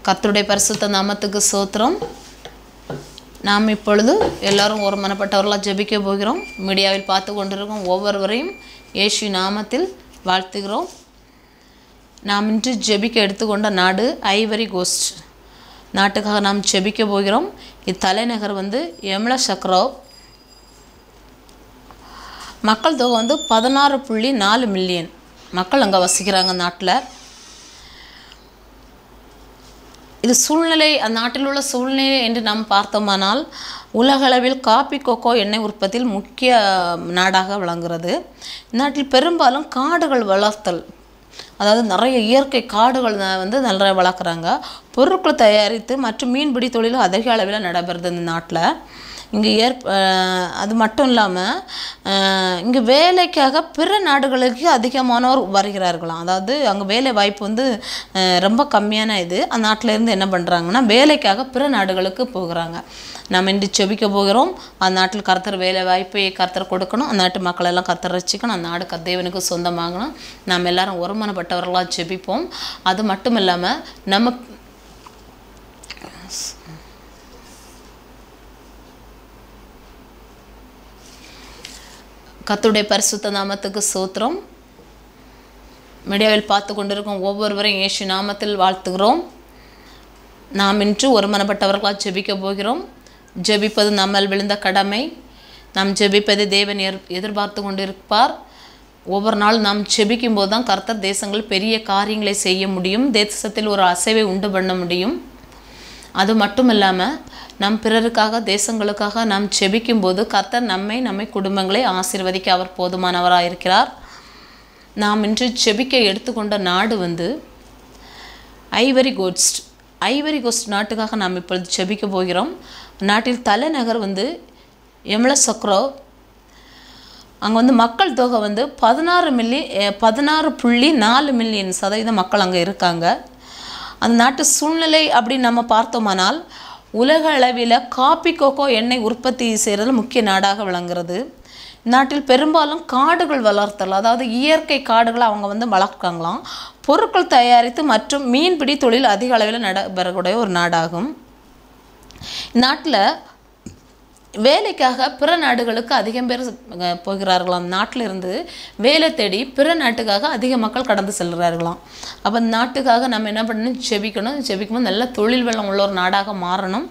கர்த்தருடைய பரிசுத்த நாமத்துக்கு சோத்திரம் நாம் இப்பொழுது எல்லாரும் ஒரு மனப்பட்டவர்களாக ஜெபிக்க போகிறோம் மீடியாவில் பார்த்து கொண்டிருக்கும் ஒவ்வொருவரையும் இயேசு நாமத்தில் வாழ்த்துகிறோம் நாம் இன்று ஜெபிக்க எடுத்துக்கொண்ட நாடு ஐவரி கோஸ்ட் நாட்டுக்காக நாம் ஜெபிக்க போகிறோம் இத்தலைநகர் வந்து எம்ல சக்ரோ மக்கள் தொகை வந்து பதினாறு புள்ளி நாலு மில்லியன் மக்கள் அங்கே வசிக்கிறாங்க நாட்டில் இது சூழ்நிலை அந்நாட்டில் உள்ள சூழ்நிலை என்று நாம் பார்த்தோமானால் உலகளவில் காப்பி கொக்கோ எண்ணெய் உற்பத்தியில் முக்கிய நாடாக விளங்குகிறது இந்நாட்டில் பெரும்பாலும் காடுகள் வளர்த்தல் அதாவது நிறைய இயற்கை காடுகள் ந- வந்து நிறைய வளர்க்குறாங்க பொருட்கள் தயாரித்து மற்றும் மீன்பிடி தொழிலும் அதிக அளவில் நடைபெறுது இந்த நாட்டில் இங்கே ஏற் அஹ் அது மட்டும் இல்லாமல் இங்கே வேலைக்காக பிற நாடுகளுக்கு அதிகமானோர் வருகிறார்களாம் அதாவது அங்கே வேலை வாய்ப்பு வந்து அஹ் ரொம்ப கம்மியான இது அந்த நாட்டில் இருந்து என்ன பண்ணுறாங்கன்னா வேலைக்காக பிற நாடுகளுக்கு போகிறாங்க நம்ம இன்று செபிக்க போகிறோம் அந்த நாட்டில் கர்த்தர் வேலை வாய்ப்பை கர்த்தர் கொடுக்கணும் அந்த நாட்டு மக்கள் எல்லாம் கர்த்தர் ரசிக்கணும் அந்த நாடு கர் தேவனுக்கு சொந்தமாகணும் நாம் எல்லாரும் ஒருமனப்பட்டவர்களாக செபிப்போம் அது மட்டும் இல்லாமல் நம்ம கர்த்தருடைய பரிசுத்த நாமத்துக்கு சோத்திரம் மீடியாவில் பார்த்து கொண்டிருக்கும் ஒவ்வொருவரையும் இயேசு நாமத்தில் வாழ்த்துகிறோம் நாம் இன்று ஒருமனப்பட்டவர்களாக ஜெபிக்க போகிறோம் ஜெபிப்பது நம்மால் விழுந்த கடமை நாம் ஜெபிப்பதை தேவன் எர் எதிர்பார்த்து கொண்டிருப்பார் ஒவ்வொரு நாள் நாம் ஜெபிக்கும் போது தான் கர்த்தர் தேசங்கள் பெரிய காரியங்களை செய்ய முடியும் தேசத்தில் ஒரு அசைவை உண்டு பண்ண முடியும் அது மட்டும் இல்லாமல் நம் பிறருக்காக தேசங்களுக்காக நாம் செபிக்கும் போது கர்த்தர் நம்மை நம்மை குடும்பங்களை ஆசீர்வதிக்க அவர் போதுமானவராக இருக்கிறார் நாம் இன்று செபிக்க எடுத்துக்கொண்ட நாடு வந்து ஐவரி கோஸ்ட் ஐவரி கோஸ்ட் நாட்டுக்காக நாம் இப்பொழுது செபிக்க போகிறோம் நாட்டில் தலைநகர் வந்து எம்ல சக்ரோ அங்கே வந்து மக்கள் தொகை வந்து பதினாறு மில்லி பதினாறு புள்ளி நாலு மில்லியன் சதவீதம் மக்கள் அங்கே இருக்காங்க அந்த நாட்டு சூழ்நிலை அப்படின்னு நம்ம பார்த்தோமானால் உலக அளவில் காப்பி கோகோ எண்ணெய் உற்பத்தி செய்கிறது முக்கிய நாடாக விளங்குறது நாட்டில் பெரும்பாலும் காடுகள் வளர்த்தல் அதாவது இயற்கை காடுகளை அவங்க வந்து வளர்க்காங்களாம் பொருட்கள் தயாரித்து மற்றும் மீன்பிடி தொழில் அதிக அளவில் நடைபெறக்கூடிய ஒரு நாடாகும் நாட்டில் வேலைக்காக பிற நாடுகளுக்கு அதிகம் பேர் அஹ், போகிறார்களாம் நாட்டில் இருந்து வேலை தேடி பிற நாட்டுக்காக அதிக மக்கள் கடந்து செல்கிறார்களாம் அப்போ அந்த நாட்டுக்காக நம்ம என்ன பண்ணணும் ஜெபிக்கணும் ஜெபிக்கும்போது நல்ல தொழில் வளம் உள்ள ஒரு நாடாக மாறணும்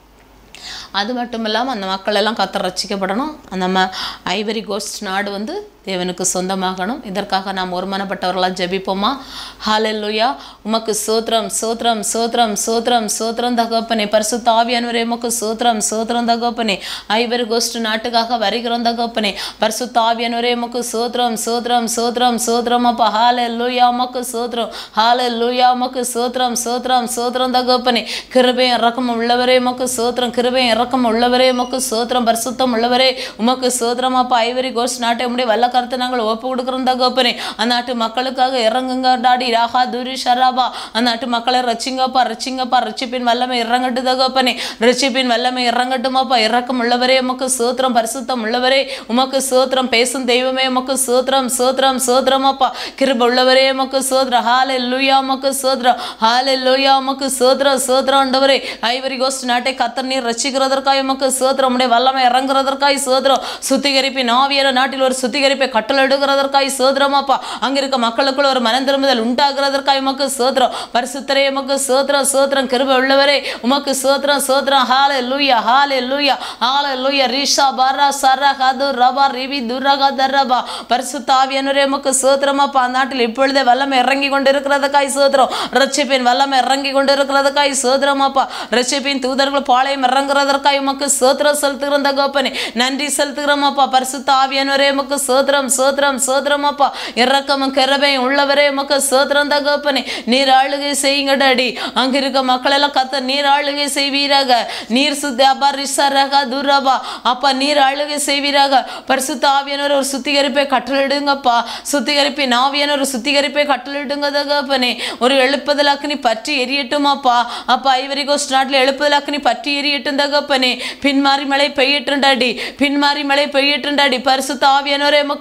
அது மட்டும் இல்லாமல் அந்த மக்கள் எல்லாம் கத்த ரசிக்கப்படணும் அந்த நம்ம ஐவரி கோஸ்ட் நாடு வந்து தேவனுக்கு சொந்தமாகணும் இதற்காக நாம் ஒருமனப்பட்டவர்களாக ஜெபிப்போமா ஹalleluya உமக்கு சோத்ரம் சோத்ரம் சோத்ரம் சோத்ரம் சோத்ரம் தகப்பனே பரிசுத்த ஆவியானவரே உமக்கு சோத்ரம் சோத்ரம் தகப்பனே ஐவரி கோஸ்ட் நாட்டுக்காக வருகிறோம் தகப்பனே பரிசுத்த ஆவியானவரே உமக்கு சோத்ரம் சோத்ரம் சோத்ரம் சோத்ரம் அப்பா ஹalleluya உமக்கு சோத்ரம் ஹalleluya உமக்கு சோத்ரம் சோத்ரம் சோத்ரம் தகப்பனே கிருபையும் இரக்கம் உள்ளவரே உமக்கு சோத்ரம் கிருபையும் இரக்கம் உள்ளவரே உமக்கு சோத்ரம் பரிசுத்தம் உள்ளவரே உமக்கு சோத்ரம் அப்பா ஐவரி கோஸ்ட் நாட்டை உம்முடைய வல்ல கருத்தை நாங்கள் ஒப்பு கொடுக்குறோம் தகப்பனே அந்த நாட்டு மக்களுக்காக இறங்குங்க டாடி ராஹா துரி ஷராபா அந்த நாட்டு மக்களை ரச்சிங்கப்பா ரச்சிங்கப்பா ரட்சிப்பின் வல்லமை இறங்கட்டு தகப்பனே ரட்சிப்பின் வல்லமை இறங்கட்டுமாப்பா இறக்கம் உள்ளவரே உமக்கு சோத்திரம் பரிசுத்தம் உள்ளவரே உமக்கு சோத்திரம் பேசும் தெய்வமே உமக்கு சோத்திரம் சோத்திரம் சோத்திரமாப்பா கிருப உள்ளவரே உமக்கு சோத்திரம் ஹாலே லூயா உமக்கு சோத்திரம் ஹாலே லூயா உமக்கு சோத்திரம் சோத்திரம் ஆண்டவரே ஐவரி கோஸ்ட் நாட்டை கத்தர் நீர் ரசிக்கிறதற்காய் உமக்கு சோத்திரம் உடைய வல்லமை இறங்குறதற்காய் சோத்திரம் சுத்திகரிப்பின் ஆவியான நாட்டில் ஒரு சுத்திகரிப்பை கட்டளெடுக்கிறதற்காய் சோத்திரமாப்பா அங்க இருக்க மக்களுக்குள்ள ஒரு மனம் திரும்புதல் உண்டாகிறதற்காய் உமக்கு சோத்திரம் பரிசுத்தரே உமக்கு சோத்திரம் சோத்திரம் கிருப உள்ளவரே உமக்கு சோத்திரம் சோத்திரம் ஹாலே லூயா ஹாலே லூயா ஹாலே லூயா ரீஷா பாரா சரா ஹது ரபா ரிவி துரகா தரபா பரிசுத்த ஆவியானவரே உமக்கு சோத்திரமாப்பா அந்த நாட்டில் இப்பொழுதே வல்லமை இறங்கி கொண்டு இருக்கிறதுக்காய் சோத்திரம் ரட்சிப்பின் வல்லமை இறங்கி கொண்டு இருக்கிறதுக்காய் சோத்திரமாப்பா ரட்சிப்பின் தூதர்கள் பாளையம் இறங்குறதற்காய் உமக்கு சோத்திரம் செலுத்துகிறோம் தகப்பனே நன்றி செலுத்துகிறோமாப்பா பரிசுத்த ஆவியானவரே உமக்கு சோத்திரம் சோத்திரம் சோத்திரமாப்பா இறக்கமும் கிருபையும் உள்ளவரே உமக்கு சோத்திரம் தகப்பனே நீர் ஆளுகை செய்யுங்க டாடி அங்க இருக்க மக்கள் எல்லாம் கத்த நீர் ஆளுகை செய்வீராக நீர் சுத்தி அப்பா ரிசரகா துரபா அப்பா நீர் ஆளுகை செய்வீராக பரிசுத்த ஆவியானவர் ஒரு சுத்திகரிப்பை கட்டளிடுங்கப்பா சுத்திகரிப்பின் ஆவியான ஒரு சுத்திகரிப்பை கட்டளிடுங்க தகப்பனே ஒரு எழுப்புதல் அக்னி பற்றி எரியட்டுமாப்பா அப்பா ஐவரி கோஸ்ட் நாட்டில் எழுப்புதல் அக்னி பற்றி எரியட்டும் தகப்பனே பின்மாறி மழை பெய்யட்டும் டாடி பின்மாறி மழை பெய்யட்டும் டாடி பரிசுத்த ஆவியானவரே உமக்கு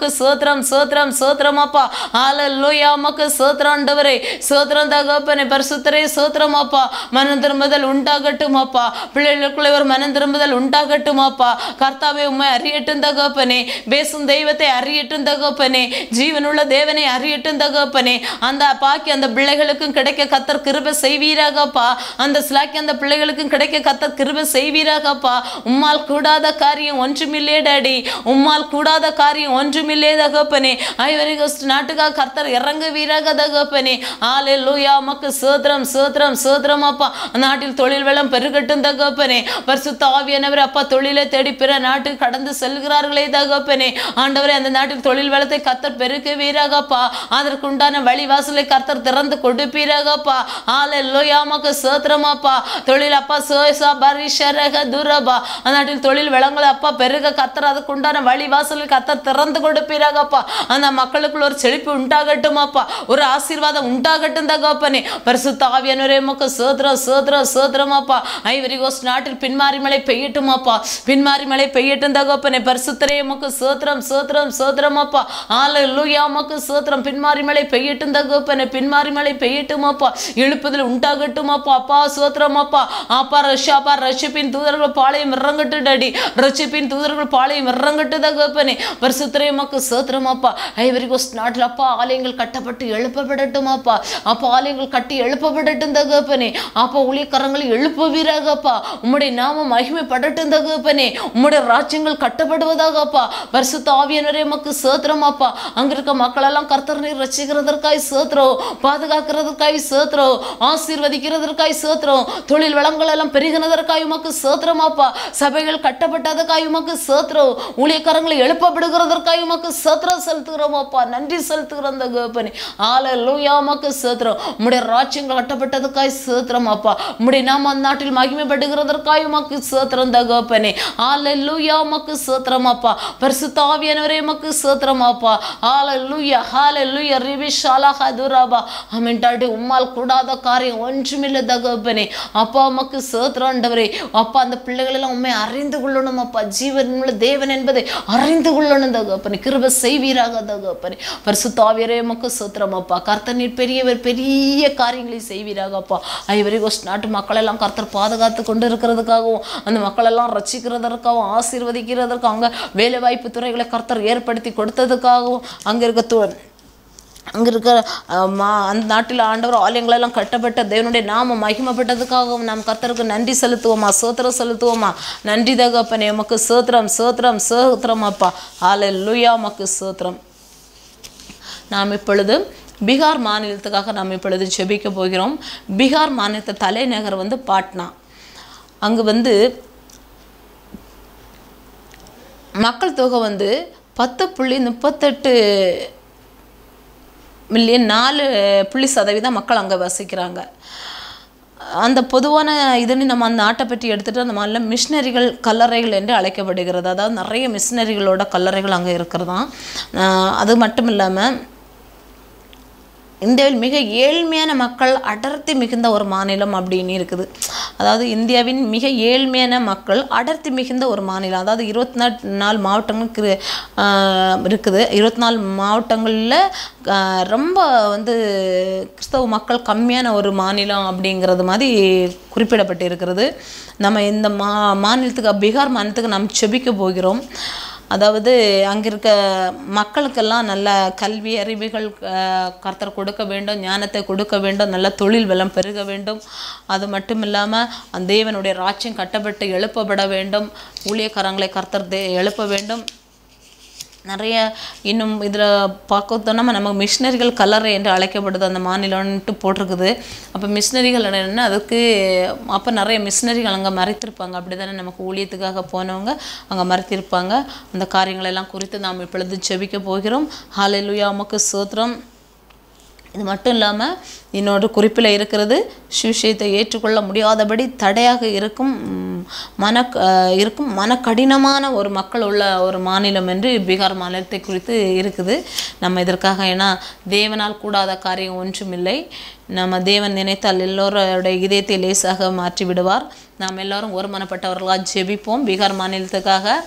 உமக்கு சோத்திரம் சோத்திரம் சோத்திரம் அப்பா ஹalleluya உமக்கு சோத்திரம் ஆண்டவரே சோத்திரம் தகப்பனே பரிசுத்தரே சோத்திரம் அப்பா மனம் திரும்புதல் உண்டாகட்டும் அப்பா பிள்ளைகளுக்குள்ளே ஒரு மனம் திரும்புதல் உண்டாகட்டும் அப்பா கர்த்தாவே உம்மை அறியட்டும் தகப்பனே பேசும் தெய்வத்தை அறியட்டும் தகப்பனே ஜீவனுள்ள தேவனை அறியட்டும் தகப்பனே அந்த பாக்கி அந்த பிள்ளைகளுக்கும் கிடைக்க கத்தர் கிருபை செய்வீராகப்பா அந்த சிலாக்கி அந்த பிள்ளைகளுக்கும் கிடைக்க கத்தர் கிருபை செய்வீராகப்பா உம்மால் கூடாத காரியம் ஒன்றுமில்லே டாடி உம்மால் கூடாத காரியம் ஒன்றுமில்லே தகப்பனே ஐவரி கோஸ்ட் நாட்டுக்காக கர்த்தர் இறங்குவீராக தகப்பனே ஆலே லூயா மக்கு சோத்திரம் சோத்திரம் சோத்திரம் அப்பா நாட்டில் தொழில் வளம் பெருகட்டும் தகப்பனே பரிசுத்த ஆவியானவர் அப்பா தொழிலை தேடி பிற நாட்டுக்கு கடந்து செல்கிறார்களே தகப்பனே ஆண்டவரே அந்த நாட்டில் தொழில் வளத்தை கர்த்தர் பெருக்குவீராகப்பா அதற்கு உண்டான வழிவாசலை கர்த்தர் திறந்து கொடுப்பீராகப்பா ஆலே லோயா மக்கு சோத்திரமாப்பா தொழில் அப்பா சோசா பரிஷரக துரபா அந்த நாட்டில் தொழில் வளங்களை அப்பா பெருக கர்த்தர் அதுக்கு உண்டான வழிவாசலை கர்த்தர் திறந்து கொடுப்பீராகப்பா அந்த மக்களுக்குள்ள ஒரு செழிப்பு உண்டாகட்டுமாப்பா ஒரு ஆசீர்வாதம் உண்டாகட்டும் தகப்பனே பரிசுத்த ஆவியானவரே மக்கு சோத்திரம் சோத்திரம் சோத்திரமாப்பா ஐவரி கோஸ்ட் நாட்டில் பின்மாறி மழை பெய்யட்டுமாப்பா பின்மாறி மழை பெய்யட்டும் தகப்பனே பரிசுத்தரே மக்கு சோத்திரம் சோத்திரம் சோத்திரமாப்பா ஆல லூயா மக்கு சோத்திரம் பின்மாறி மழை பெய்யட்டும் தகப்பனே பின்மாறி மழை பெய்யட்டுமாப்பா எழுப்புதல் உண்டாகட்டுமாப்பா அப்பா சோத்திரமாப்பா அப்பா ரஷ்யாப்பா ரஷ்யப்பின் தூதர்கள் பாளையம் இறங்கட்டு டாடி ரட்சிப்பின் தூதர்கள் பாளையம் இறங்கட்டு தகப்பனே பரிசுத்தரே மக்கு சோத்திரமாப்பா ஐவரி கோஸ்ட் நாட்டில் அப்பா ஆலயங்கள் கட்டப்பட்டு எழுப்பப்படட்டுமாப்பா அப்பா ஆலயங்கள் கட்டி எழுப்பப்படட்டும் தகப்பனே அப்பா ஊழியக்காரங்களை எழுப்புவீராகப்பா உம்முடைய நாமம் மகிமைப்படட்டும் தகப்பனே உம்முடைய ராஜ்யங்கள் கட்டப்படுவதாகப்பா பரிசுத்த ஆவியனரே மக்கு சோத்திரமாப்பா அங்க இருக்க மக்களெல்லாம் கர்த்தர் நீர் ரசிக்கிறதற்காய் சோத்திரம் பாதுகாக்கிறதற்காய் சோத்திரம் ஆசீர்வதிக்கிறதற்காய் சோத்திரம் தொழில் வளங்கள் எல்லாம் பெருகினதற்காய் உமக்கு சோத்திரமாப்பா சபைகள் கட்டப்பட்டதற்காய் உமக்கு சோத்திரம் ஊழியக்காரங்களை எழுப்பப்படுகிறதற்காய் உமக்கு சோத்திரம் செலுத்துகிறோமாப்பா நன்றி செலுத்துகிறோம் அந்த கோபனி ஆல லூயா உமக்கு சோத்திரம் உம்முடைய ராஜ்யங்கள் கட்டப்பட்டதற்காய் சோத்திரமாப்பா உம்முடைய நாம அந்த நாட்டில் மகிமைப்படுகிறதற்காய் உமக்கு சோத்திரம் தகப்பனே ஆல லூயா உமக்கு சோத்திரமாப்பா பரிசுத்த ஆவியானவரே உமக்கு சோத்திரமாப்பா ஆல லூயா ஹால லூயா ரிவி ஷாலா ஹதுராபா ஆமென் டாடி உம்மால் கூடாத காரியம் ஒன்றுமில்லை தகப்பனே அப்பா உமக்கு சோத்திராண்டவரே அப்பா அந்த பிள்ளைகள் எல்லாம் உண்மை அறிந்து கொள்ளணும் அப்பா ஜீவன் உள்ள தேவன் என்பதை அறிந்து கொள்ளணும் தகப்பனே கிருப செய்வீராக தகப்பனே பரிசுத்த ஆவியரே உமக்கு சோத்திரம் அப்பா கர்த்தர் நீர் பெரியவர் பெரிய காரியங்களை செய்வீராக அப்பா ஐவரி கோஸ்ட் நாட்டு மக்கள் எல்லாம் கர்த்தர் பாதுகாத்து கொண்டு இருக்கிறதுக்காகவும் அந்த மக்கள் எல்லாம் ரசிக்கிறதற்காகவும் ஆசீர்வதிக்கிறதற்கும் அங்க வேலை வாய்ப்பு துறைகளை கர்த்தர் ஏற்படுத்தி கொடுத்ததுக்காகவும் அங்க இருக்க து- அங்க இருக்கிற அஹ், மா அந்த நாட்டில் ஆண்டவர் ஆலயங்களெல்லாம் கட்டப்பட்ட தேவனுடைய நாம மகிமைப்பட்டதுக்காகவும் நாம் கர்த்தருக்கு நன்றி செலுத்துவோமா சோத்திரம் செலுத்துவோமா நன்றி தகப்பனே உமக்கு சோத்திரம் சோத்திரம் சோத்திரம் அப்பா ஆலை லுயா உமக்கு சோத்திரம் நாம் இப்பொழுது பீகார் மாநிலத்துக்காக நாம் இப்பொழுது ஜெபிக்க போகிறோம் பீகார் மாநிலத்து தலைநகர் வந்து பாட்னா அங்கு வந்து மக்கள் தொகை வந்து பத்து புள்ளி முப்பத்தெட்டு மில்லியன் நாலு புள்ளி சதவீதம் மக்கள் அங்கே வசிக்கிறாங்க அந்த பொதுவான இதுன்னு நம்ம அந்த நாட்டை பற்றி எடுத்துகிட்டு அந்த மாதிரிலாம் மிஷினரிகள் கல்லறைகள் என்று அழைக்கப்படுகிறது அதாவது நிறைய மிஷினரிகளோட கல்லறைகள் அங்கே இருக்கிறதாம் ஆஹ் அது மட்டும் இல்லாமல் இந்தியாவில் மிக ஏழ்மையான மக்கள் அடர்த்தி மிகுந்த ஒரு மாநிலம் அப்படின்னு இருக்குது அதாவது இந்தியாவின் மிக ஏழ்மையான மக்கள் அடர்த்தி மிகுந்த ஒரு மாநிலம் அதாவது இருபத்தி நாலு நாலு மாவட்டங்களுக்கு இரு- ஆஹ் இருக்குது இருபத்தி நாலு மாவட்டங்களில் ஆஹ் ரொம்ப வந்து கிறிஸ்தவ மக்கள் கம்மியான ஒரு மாநிலம் அப்படிங்கிறது மாதிரி குறிப்பிடப்பட்டு இருக்கிறது நம்ம இந்த மா மாநிலத்துக்கு பீகார் மாநிலத்துக்கு நாம் செபிக்க போகிறோம் அதாவது அங்கே இருக்க மக்களுக்கெல்லாம் நல்ல கல்வி அறிவுகள் அஹ், கர்த்தர் கொடுக்க வேண்டும் ஞானத்தை கொடுக்க வேண்டும் நல்ல தொழில் வளம் பெருக வேண்டும் அது மட்டும் இல்லாமல் அந்த தேவனுடைய ராஜ்யம் கட்டப்பட்டு எழுப்பப்பட வேண்டும் ஊழியக்காரங்களை கர்த்தர் தே எழுப்ப வேண்டும் நிறைய இன்னும் இதில் பார்க்கத்தோன்னா நம்ம மிஷினரிகள் கல்லறை என்று அழைக்கப்படுது அந்த மாநிலம்ன்ட்டு போட்டிருக்குது அப்போ மிஷினரிகள் என்ன அதுக்கு அப்போ நிறைய மிஷினரிகள் அங்கே மறைத்திருப்பாங்க அப்படி தானே நமக்கு ஊழியத்துக்காக போனவங்க அங்கே மறைத்திருப்பாங்க அந்த காரியங்களெல்லாம் குறித்து நாம் இப்பொழுது செபிக்க போகிறோம் ஹalleluya உமக்கு சோத்திரம் இது மட்டும் இல்லாமல் இன்னொரு குறிப்பில் இருக்கிறது சுவிசேஷத்தை ஏற்றுக்கொள்ள முடியாதபடி தடையாக இருக்கும் ம், மன அஹ், இருக்கும் மன கடினமான ஒரு மக்கள் உள்ள ஒரு மாநிலம் என்று பீகார் மாநிலத்தை குறித்து இருக்குது நம்ம இதற்காக ஏன்னா தேவனால் கூடாத காரியம் ஒன்றுமில்லை நம்ம தேவன் நினைத்தால் எல்லோருடைய இதயத்தை லேசாக மாற்றி விடுவார் நாம் எல்லாரும் ஒருமனப்பட்டவர்களாக ஜெபிப்போம் பீகார் மாநிலத்துக்காக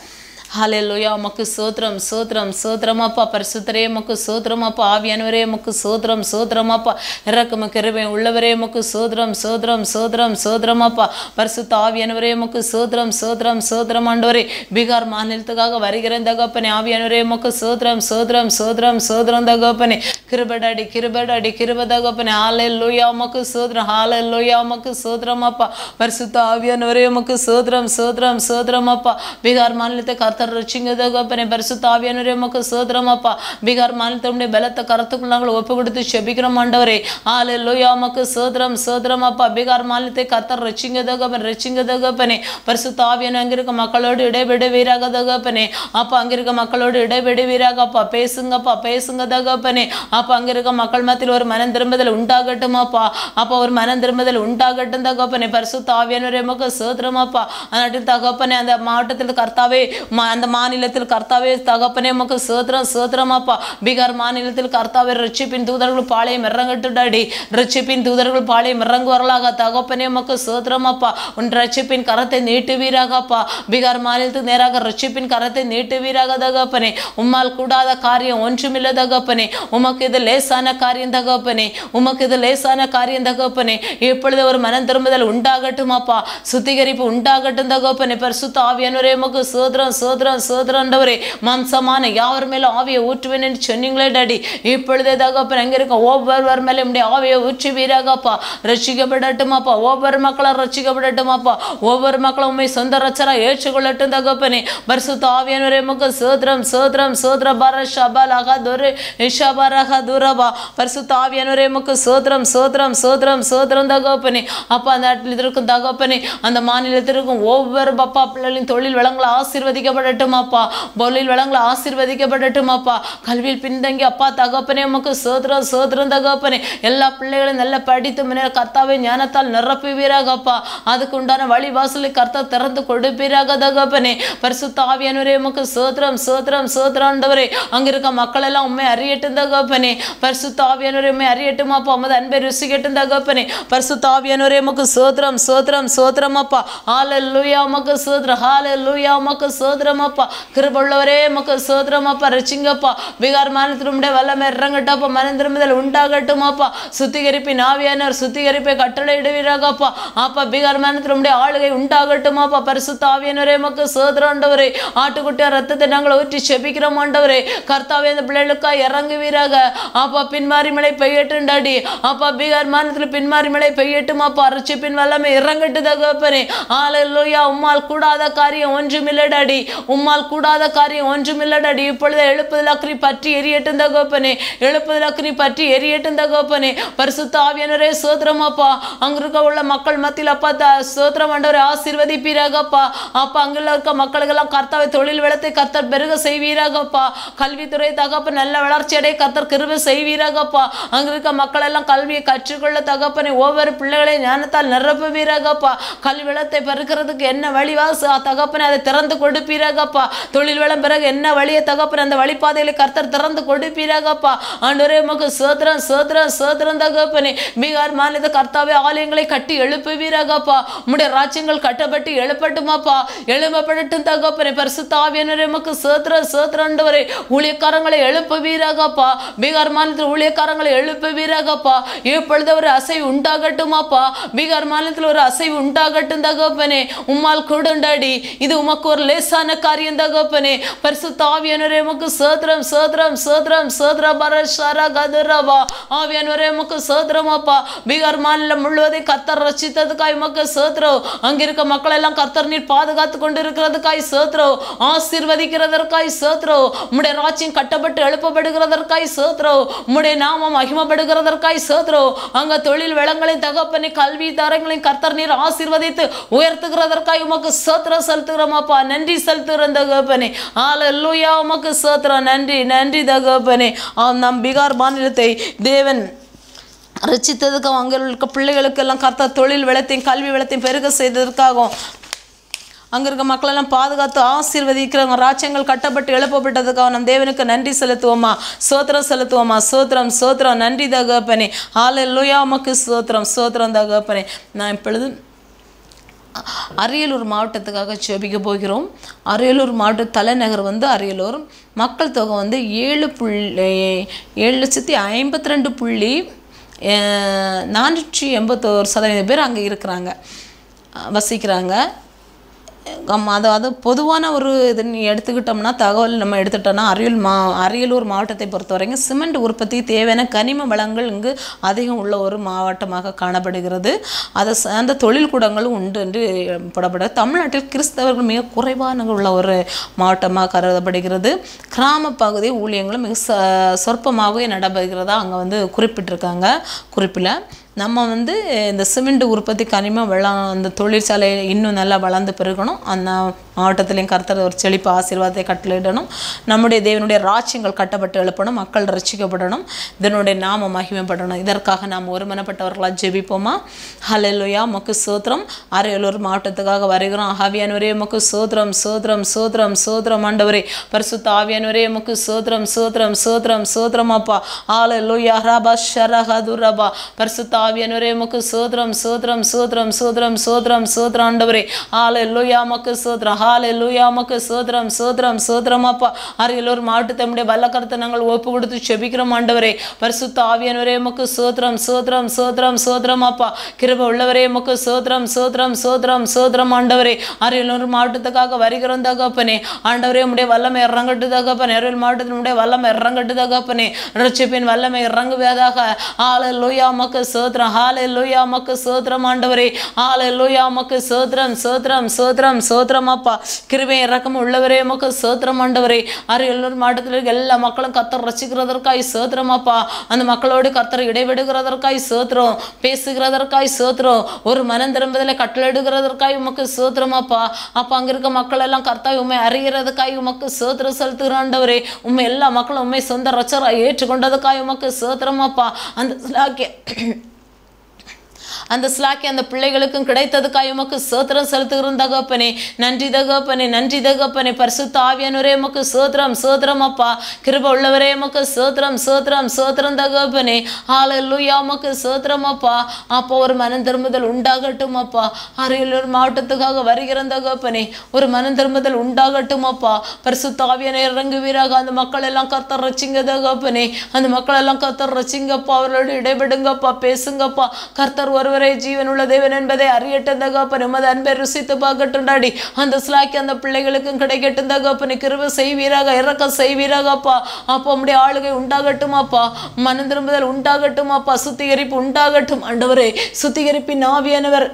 ஹalleluya உமக்கு சோத்திரம் சோத்திரம் சோத்திரமாப்பா பரிசுத்தரே உமக்கு சோத்திரமாப்பா ஆவியானவரே உமக்கு சோத்திரம் சோத்திரமாப்பா இறக்கம கிருபை உள்ளவரே உமக்கு சோத்திரம் சோத்திரம் சோத்திரம் சோத்திரமாப்பா பரிசுத்த ஆவியானவரே உமக்கு சோத்திரம் சோத்திரம் சோத்திரம் ஆண்டவரே பீகார் மாநிலத்துக்காக வருகிறேன் தகப்பனே ஆவியானவரே உமக்கு சோத்திரம் சோத்திரம் சோத்திரம் சோத்திரம் தகப்பனே கிருபடாடி கிருபடாடி கிருப தகப்பனே ஹalleluya உமக்கு சோத்திரம் ஹalleluya உமக்கு சோத்திரமாப்பா பரிசுத்த ஆவியானவரே உமக்கு சோத்திரம் சோத்திரம் சோத்திரமாப்பா பீகார் மாநிலத்தை கர்த்தர் ரட்சிங்க தகப்பனே பரிசுத்த ஆவியானவரே உமக்கு சோத்திரமாப்பா பீகார் மாநிலத்தினுடைய பலத்த கருத்துக்குள் நாங்கள் ஒப்பு கொடுத்து செபிக்கிறோம் ஆண்டவரே ஹalleluya உமக்கு சோத்திரம் சோத்திரமாப்பா பீகார் மாநிலத்தை கர்த்தர் ரட்சிங்க தகப்பன் ரட்சிங்க தகப்பனே பரிசுத்த ஆவியான அங்க இருக்க மக்களோடு இடைவிடுவீராக தகப்பனே அப்பா அங்க இருக்க மக்களோடு இடைவிடுவீராக அப்பா பேசுங்கப்பா பேசுங்க தகப்பனே அப்பா அங்க இருக்க மக்கள் மத்தியில் ஒரு மனம் திரும்புதல் உண்டாகட்டுமாப்பா அப்பா ஒரு மனம் திரும்புதல் உண்டாகட்டும் தகப்பனே பரிசுத்த ஆவியானவரே உமக்கு சோத்திரமாப்பா அந்த தகப்பனே அந்த மாவட்டத்தில் கர்த்தாவே மா- அந்த மாநிலத்தில் கர்த்தாவே தகப்பனே உமக்கு சோத்திரம் சோத்திரமாப்பா பீகார் மாநிலத்தில் கர்த்தாவே ரட்சிப்பின் தூதர்கள் பாளையம் இறங்கட்டுடாடி ரட்சிப்பின் தூதர்கள் பாளையம் இறங்குவார்களாக தகப்பனே உமக்கு சோத்திரமாப்பா உன் ரட்சிப்பின் கரத்தை நீட்டுவீராகப்பா பீகார் மாநிலத்துக்கு நேராக ரட்சிப்பின் கரத்தை நீட்டுவீராக தகப்பனே உம்மால் கூடாத காரியம் ஒன்றுமில்ல தகப்பனே உமக்கு இது லேசான காரியம் தகப்பனே உமக்கு இது லேசான காரியம் தகப்பனே இப்பொழுது ஒரு மனம் திரும்புதல் உண்டாகட்டுமாப்பா சுத்திகரிப்பு உண்டாகட்டும் தகப்பனே பரிசுத்த ஆவியானவரே உமக்கு சோதரம் சோதரம் சோதரண்டவரே மாம்சமான யாவர் மேலும் ஆவியை ஊற்றுவேன் என்று சொன்னீங்களே டாடி இப்பொழுதே தகப்பன் எங்க இருக்க ஒவ்வொருவர் மேலும் இப்படி ஆவியை ஊற்றுவீராகப்பா ரட்சிக்கப்படட்டுமாப்பா ஒவ்வொரு மக்களும் ரட்சிக்கப்படட்டுமாப்பா ஒவ்வொரு மக்களும் உண்மை சொந்த ரச்சரா ஏற்றுக்கொள்ளட்டும் தகப்பனே பரிசுத்த ஆவியானவரே உமக்கு சோதரம் சோதரம் சோதர பர ஷபலக துரு இஷபரக துரபா பரிசுத்த ஆவியானவரே உமக்கு சோதரம் சோதரம் சோதரம் சோதரம் தகப்பனே அப்பா அந்த இடத்தில் இருக்கும் தகப்பனே அந்த மாநிலத்திற்கும் ஒவ்வொரு பப்பா பிள்ளைகளின் தொழில் வளங்களை ஆசீர்வதிக்கப்படட்டுமாப்பா பொருளில் வளங்களை ஆசீர்வதிக்கப்படட்டுமாப்பா கல்வியில் பின்தங்கி அப்பா தகப்பனே உமக்கு சோதரம் சோதரம் தகப்பனே எல்லா பிள்ளைகளும் நல்ல படித்து முன்னேற கர்த்தாவே ஞானத்தால் நிரப்புவீராகப்பா அதுக்கு உண்டான வழி வாசலை கர்த்தா திறந்து கொடுப்பீராக தகப்பனே பரிசுத்த ஆவியானவரே உமக்கு சோத்திரம் சோத்திரம் சோத்திராண்டவரே அங்க இருக்க மக்கள் எல்லாம் உண்மை அறியட்டும் தகப்பனே பரிசுத்த ஆவியானவரே உண்மை அறியட்டுமாப்பா உமது அன்பை ருசிக்கட்டும் தகப்பனே பரிசுத்த ஆவியானவரே உமக்கு சோத்திரம் சோத்திரம் சோத்திரமாப்பா ஹalleluya உமக்கு சோத்திரம் ஹalleluya உமக்கு சோத்திரமாப்பா கிருபுள்ளவரே உமக்கு சோத்திரமாப்பா ரச்சிங்கப்பா பீகார் மாநிலத்தினுடைய வல்லமை இறங்கட்டப்பா மனம் திரும்புதல் உண்டாகட்டுமாப்பா சுத்திகரிப்பின் ஆவியானவர் சுத்திகரிப்பை கட்டளையிடுவீராகப்பா அப்பா பீகார் மாநிலத்தினுடைய ஆளுகை உண்டாகட்டுமாப்பா பரிசுத்த ஆவியானவரே உமக்கு சோதராண்டவரே ஆட்டுக்குட்டியா ரத்தத்தை நாங்கள் ஊற்றி செபிக்கிறோம் ஆண்டவரே கர்த்தாவே அந்த பிள்ளைகளுக்கா இறங்குவீராக அப்பா பின்மாரி மழை பெய்யட்டும் டாடி அப்பா பீகார் மாநிலத்தில் பின்மாரி மழை பெய்யட்டுமாப்பா ரட்சிப்பின் வல்லமை இறங்கட்டு தகப்பனே ஆலையா உம்மால் கூடாத காரியம் ஒன்றுமில்லை டாடி உம்மால் கூடாத காரியம் ஒன்றுமில்லை டாடி இப்பொழுது எழுப்புதல் அக்னி பற்றி எரியட்டும் தகப்பனே எழுப்புதல் அக்னி பற்றி எரியட்டும் தகப்பனே பரிசுத்த ஆவியானவரே சோத்திரமாப்பா அங்க இருக்க உள்ள மக்கள் மத்தியில் அப்பா த- சோத்திரம் ஆண்டவரை ஆசீர்வதிப்பீராகப்பா அப்பா அங்குள்ள இருக்க மக்களுக்கெல்லாம் கர்த்தாவை தொழில் வளத்தை கர்த்தர் பெருக செய்வீராகப்பா கல்வித்துறை தகப்ப நல்ல வளர்ச்சி அடைய கர்த்தர் கிருபை செய்வீராகப்பா அங்க இருக்க மக்கள் எல்லாம் கல்வியை கற்றுக்கொள்ள தகப்பனை ஒவ்வொரு பிள்ளைகளையும் ஞானத்தால் நிரப்புவீராகப்பா கல்வி வளத்தை பெருக்கிறதுக்கு என்ன வழிவாச தகப்பனை அதை திறந்து கொடுப்பீராகப்பா தொழில் வளம் பிறகு என்ன வழியை தகப்பன் அந்த வழிபாதைகளை கர்த்தர் திறந்து கொடுப்பீராகப்பா ஆண்டவரே உமக்கு சோத்திரம் சோத்திரம் சோத்திரம் தகப்பனே பீகார் மாநில கர்த்தாவே ஆலயங்களை கட்டி எழுப்புவீராகப்பா உம்முடைய ராஜ்யங்கள் கட்டப்பட்டு எழுப்பட்டுமாப்பா எழுப்பப்படட்டும் தகப்பனே பரிசுத்த ஆவியானவரே உமக்கு சோத்திரம் சோத்திரண்டவரே ஊழியக்காரங்களை எழுப்புவீராகப்பா பீகார் மாநிலத்தில் ஊழியக்காரங்களை எழுப்புவீராகப்பா இப்பொழுது ஒரு அசைவு உண்டாகட்டுமாப்பா பீகார் மாநிலத்தில் ஒரு அசைவு உண்டாகட்டும் தகப்பனே உம்மால் கூடுண்டாடி இது உமக்கு ஒரு லேசான காரியம் தகப்பனே பரிசுத்த ஆவியானவரே உமக்கு சோத்திரம் சோத்திரம் சோத்திரம் சோத்திர பரஷாரா கதுரவா ஆவியானவரே உமக்கு சோத்திரமாப்பா பீகார் மாநிலம் முழுவதையும் கர்த்தர் ரசித்ததுக்காய் உமக்கு சோத்திரம் அங்க இருக்க மக்கள் எல்லாம் கர்த்தர் நீர் பாதுகாத்து கொண்டு இருக்கிறதுக்காய் சோத்திரம் ஆசீர்வதிக்கிறதற்காய் சோத்திரம் உம்முடைய ராஜ்யம் கட்டப்பட்டு எழுப்பப்படுகிறதற்காய் சோத்திரம் உம்முடைய நாமம் மகிமைப்படுகிறதற்காய் சோத்திரம் அங்க தொழில் வளங்களையும் தகப்பனை கல்வி தரங்களையும் கர்த்தர் நீர் ஆசீர்வதித்து உயர்த்துகிறதற்காய் உமக்கு சோத்திரம் செலுத்துகிறோமாப்பா நன்றி செலுத்துகிறோம் தகப்பனே ஆலல்லூயா உமக்கு சோத்திரம் நன்றி நன்றி தகப்பனே ஆம் நம் பீகார் மாநிலத்தை தேவன் ரச்சித்ததுக்கு அங்கே இருக்க பிள்ளைகளுக்கெல்லாம் கர்த்தர் தொழில் வளத்தையும் கல்வி வளத்தையும் பெருக செய்ததற்காகவும் அங்கே இருக்க மக்களெல்லாம் பாதுகாத்து ஆசீர்வதிக்கிறவங்க ராஜ்யங்கள் கட்டப்பட்டு எழுப்பப்பட்டதுக்காக நம் தேவனுக்கு நன்றி செலுத்துவோமா சோத்திரம் செலுத்துவோமா சோத்திரம் சோத்திரம் நன்றி தகப்பனே ஆலை லோயா உமக்கு சோத்திரம் சோத்திரம் தகப்பனே நான் இப்பொழுது அரியலூர் மாவட்டத்துக்காக ஜெபிக்க போகிறோம் அரியலூர் மாவட்ட தலைநகர் வந்து அரியலூர் மக்கள் தொகை வந்து ஏழு புள்ளி ஏழு லட்சத்தி ஐம்பத்தி ரெண்டு புள்ளி அஹ், நானூற்றி எண்பத்தோரு சதவீதம் பேர் அங்கே இருக்கிறாங்க அஹ், வசிக்கிறாங்க ஆமாம் அதாவது பொதுவான ஒரு இது நீ எடுத்துக்கிட்டோம்னா தகவல் நம்ம எடுத்துட்டோம்னா அரியல் மா அரியலூர் மாவட்டத்தை பொறுத்த வரைக்கும் சிமெண்ட் உற்பத்தி தேவையான கனிம வளங்கள் இங்கு அதிகம் உள்ள ஒரு மாவட்டமாக காணப்படுகிறது அதை சார்ந்த தொழில் கூடங்களும் உண்டு என்று போடப்பட தமிழ்நாட்டில் கிறிஸ்தவர்கள் மிக குறைவான உள்ள ஒரு மாவட்டமாக கருதப்படுகிறது கிராம பகுதி ஊழியங்களும் மிக ச சொற்பமாகவே நடைபெறுகிறதா அங்கே வந்து குறிப்பிட்டிருக்காங்க குறிப்பில் நம்ம வந்து இந்த சிமெண்ட் உற்பத்தி கனிம வளம் அந்த தொழிற்சாலை இன்னும் நல்லா வளர்ந்து பெருகணும் அந்த மாவட்டத்திலையும் கர்த்தர் ஒரு செழிப்பு ஆசீர்வாதத்தை கட்டளையிடணும் நம்முடைய தேவனுடைய ராஜ்யங்கள் கட்டப்பட்டு எழுப்பணும் மக்கள் ரட்சிக்கப்படணும் இதனுடைய நாம மகிமைப்படணும் இதற்காக நாம் ஒருமனப்பட்டவர்களாக ஜெபிப்போமா ஹalleluya மக்கு சோத்திரம் அரியலூர் மாவட்டத்துக்காக வருகிறோம் ஆவியானவரே மக்கு சோத்திரம் சோத்திரம் சோத்திரம் சோத்திரம் ஆண்டவரே பரிசுத்த ஆவியானவரே மக்கு சோத்திரம் சோத்திரம் சோத்திரம் சோத்திரம் அப்பா ஹalleluya ரபா ஷரஹது ரபா பரிசுத்த ஆவியானவரே மக்கு சோத்திரம் சோத்திரம் சோத்திரம் சோத்திரம் சோத்திரம் சோத்திரம் ஆண்டவரே ஹalleluya மக்கு சோத்திரம் ஹalleluya மக்கு சோத்திரம் சோத்திரம் சோத்திரம் அப்பா அரியலூர் மாவட்டத்தை நம்முடைய வல்லக்கரத்தை நாங்கள் ஒப்பு கொடுத்து செபிக்கிறோம் ஆண்டவரே பரிசுத்த ஆவியானவரே மக்கு சோத்திரம் சோத்திரம் சோத்திரம் சோத்திரம் அப்பா கிருப உள்ளவரே மக்கு சோத்திரம் சோத்திரம் சோத்திரம் சோத்திரம் ஆண்டவரே அரியலூர் மாவட்டத்துக்காக வருகிறோம் தகப்பனே ஆண்டவரே உம்முடைய வல்லமை இறங்கட்டு தகப்பனே அரியல் மாவட்டத்தில் உடைய வல்லமை இறங்கட்டு தகப்பனே ரட்சிப்பின் வல்லமை இறங்குவதாக ஆள லோயா மக்கு சோத்திரம் ஹாலே லோயா மக்கு சோத்திரம் ஆண்டவரே ஆள லோயா மக்கு சோத்திரம் சோத்திரம் சோத்திரம் சோத்திரம் அப்பா கிருபை இறக்கம் உள்ளவரே மக்கு சோத்திரம் ஆண்டவரே அரியலூர் மாவட்டத்தில் இருக்க எல்லா மக்களும் கத்தர் ரசிக்கிறதற்காய் சோத்திரம் அப்பா அந்த மக்களோடு கத்தர் இடைவிடுகிறதற்காய் சோத்திரம் பேசுகிறதற்காய் சோத்திரம் ஒரு மனம் திரும்புதலை கட்டளையிடுகிறதற்காய் உமக்கு சோத்திரம் அப்பா அப்பா அங்க இருக்க மக்கள் எல்லாம் கர்த்தாய் உண்மை அறிகிறதுக்காய் உமக்கு சோத்திரம் செலுத்துகிறாண்டவரே உண்மை எல்லா மக்களும் உண்மை சொந்த ரச்சராய் ஏற்றுக்கொண்டதுக்காய் உமக்கு சோத்திரம் அப்பா அந்த ஸ்லாக்கிய அந்த ஸ்லாக்கி அந்த பிள்ளைகளுக்கும் கிடைத்ததுக்காய் உமக்கு சோத்திரம் செலுத்துகிறோம் தகப்பனே நன்றி தகப்பனே நன்றி தகப்பனே பரிசுத்த ஆவியானவரே உமக்கு சோத்திரம் சோத்திரம் அப்பா கிருப உள்ளவரே உமக்கு சோத்திரம் சோத்திரம் சோத்திரம் தகப்பனே ஹalleluya உமக்கு சோத்திரம் அப்பா அப்போ ஒரு மனம் திரும்புதல் உண்டாகட்டும் அப்பா அரியலூர் மாவட்டத்துக்காக வருகிற தகப்பனே ஒரு மனம் திரும்புதல் உண்டாகட்டும் அப்பா பரிசுத்த ஆவியானே இறங்குவீராக அந்த மக்கள் எல்லாம் கர்த்தர் ரச்சிங்க தகப்பனே அந்த மக்கள் எல்லாம் கர்த்தர் ரச்சிங்கப்பா அவர்களோடு இடைபெடுங்கப்பா பேசுங்கப்பா கர்த்தர் ஒருவரே ஜீவன் உள்ள தேவன் என்பதை அறியட்டும் தகப்பன் உமது அன்பை ருசித்து பார்க்கட்டும் டாடி அந்த ஸ்லாக்கி அந்த பிள்ளைகளுக்கும் கிடைக்கட்டும் தகப்பனை கிருப செய்வீராக இறக்கம் செய்வீராக அப்பா அப்போ உம்முடைய ஆளுகை உண்டாகட்டும் அப்பா மனம் திரும்புதல் உண்டாகட்டும் அப்பா சுத்திகரிப்பு உண்டாகட்டும் ஆண்டவரே சுத்திகரிப்பின் ஆவியானவர்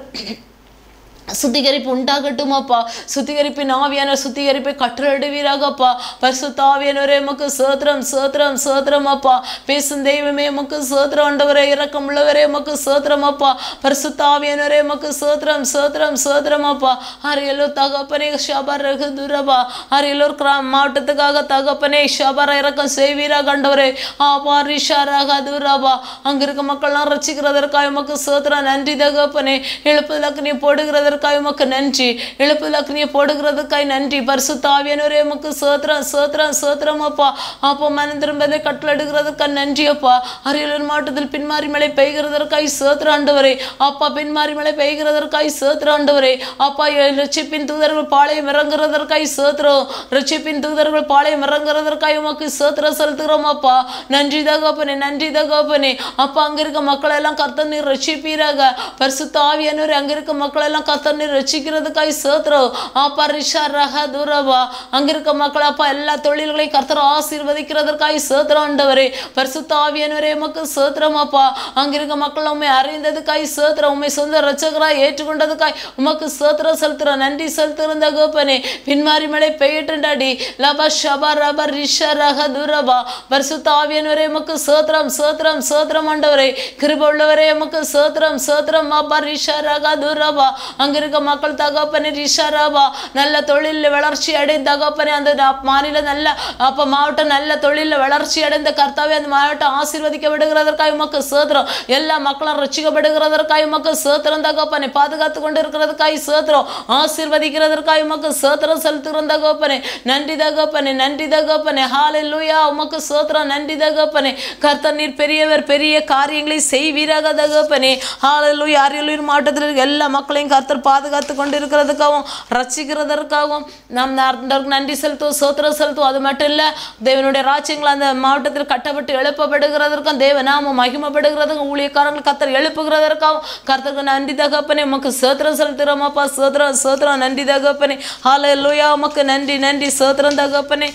சுத்திகரிப்பு உண்டாகட்டும் அப்பா சுத்திகரிப்பின் ஆவியான சுத்திகரிப்பை கற்றடுவீராகப்பா பரிசுத்த ஆவியானவரே உமக்கு சோத்திரம் சோத்திரம் சோத்திரம் அப்பா பேசும் தெய்வமே உமக்கு சோத்திரம் ஆண்டவரே இரக்கம் உள்ளவரே உமக்கு சோத்திரம் அப்பா பரிசுத்த ஆவியானவரே உமக்கு சோத்திரம் சோத்திரம் சோத்திரம் அப்பா அரியலூர் தகப்பனே ஷபர் ரகு துரபா அரியலூர் கிராம மாவட்டத்துக்காக தகப்பனே ஷபர இறக்கம் செய்வீராக ஆண்டவரே ஆபா ரிஷாராக துரபா அங்க இருக்க மக்கள்லாம் ரசிக்கிறதற்காக உமக்கு சோத்திரம் நன்றி தகப்பனே எழுப்புதலுக்கு நீ போடுகிறதற்காக உமக்கு நன்றி எழுப்புதலுக்கு நீ போடுகிறதுக்காய் நன்றி பரிசுத்த ஆவியானவரே உமக்கு சோத்திரம் சோத்திரம் சோத்திரம் அப்பா அப்போ மனம் திரும்பதை கட்டளடுகிறதுக்காக நன்றி அப்பா அரியலூர் மாவட்டத்தில் பின்மாறி மழை பெய்கிறதற்காய் சோத்திர ஆண்டவரே அப்பா பின்மாறி மழை பெய்கிறதற்காய் சோத்திர ஆண்டவரே அப்பா ரட்சிப்பின் தூதர்கள் பாளையம் இறங்குறதற்காய் சோத்திரம் ரட்சிப்பின் தூதர்கள் பாளையம் இறங்குறதற்காய் உமக்கு சோத்திரம் செலுத்துகிறோம் அப்பா நன்றி தகப்பனே நன்றி தகப்பனே அப்பா அங்க இருக்க மக்கள் எல்லாம் கர்த்தர் நீர் ரட்சிப்பீராக பரிசுத்த ஆவியானவர் அங்க இருக்க மக்கள் எல்லாம் கர்த்தர் நீர் ரட்சிக்கிறதுக்காய் சோத்திரம் அப்பா ரிஷா ரஹ துரபா அங்க இருக்க மக்கள் அப்பா எல்லா தொழில்களையும் கர்த்தர் ஆசீர்வதிக்கிறதற்காய் சோத்திரம் ஆண்டவரே பரிசுத்த ஆவியானவரே உமக்கு சோத்திரம் அப்பா அங்க இருக்க மக்கள் உண்மை அறிந்ததுக்காய் சோத்திரம் உண்மை சொந்த ரட்சகராய் ஏற்றுக்கொண்டதுக்காய் உமக்கு சோத்திரம் செலுத்துறோம் நன்றி செலுத்துகிறோம் தகப்பனே பின்மாறி மழை பெய்யட்டுண்டாடி லபா ஷபா ரபா ரிஷா ரஹ துரபா பரிசுத்த ஆவியானவரே உமக்கு சோத்திரம் சோத்திரம் சோத்திரம் ஆண்டவரே கிருப உள்ளவரே உமக்கு சோத்திரம் சோத்திரம் அப்பா ரிஷா ரகா துரபா அங்க இருக்க மக்கள் தகப்பனே ரிஷா ரபா நல்ல தொழிலில் வளர்ச்சி அடைந்த தகப்பனே அந்த நா- மாநிலம் நல்ல அப்ப மாவட்டம் நல்ல தொழிலில் வளர்ச்சி அடைந்த கர்த்தாவே அந்த மாவட்டம் ஆசீர்வதிக்கப்படுகிறதற்காக உமக்கு சோத்திரம் எல்லா மக்களும் ரட்சிக்கப்படுகிறதற்காக உமக்கு சோத்திரம் தகப்பனே பாதுகாத்து கொண்டு இருக்கிறதுக்காக சோத்திரம் ஆசீர்வதிக்கிறதற்காக உமக்கு சோத்திரம் செலுத்துகிறோம் தகப்பனே நன்றி தகப்பனே நன்றி தகப்பனே ஹalleluya உமக்கு சோத்திரம் நன்றி தகப்பனே கர்த்தர் நீர் பெரியவர் பெரிய காரியங்களை செய்வீராக தகப்பனே ஹalleluya அரியலூர் மாவட்டத்தில் இருக்க எல்லா மக்களையும் கர்த்தர் பாதுகாத்து கொண்டு இருக்கிறதுக்காகவும் ரசிக்கிறதற்காகவும் நாம் ஆண்டவருக்கு நன்றி செலுத்துவோம் சோத்திரம் செலுத்துவோம் அது மட்டும் இல்லை தேவனுடைய ராஜ்யங்கள் அந்த மாவட்டத்தில் கட்டப்பட்டு எழுப்பப்படுகிறதற்கும் தேவநாமம் மகிமைப்படுகிறதுக்கும் ஊழியக்காரங்கள் கத்தர் எழுப்புகிறதற்காகவும் கர்த்தருக்கு நன்றி தகப்பனே உமக்கு சோத்திரம் செலுத்துகிறோமாப்பா சோத்திரம் சோத்திரம் நன்றி தகப்பனே ஹalleluya உமக்கு நன்றி நன்றி சோத்திரம் தகப்பனே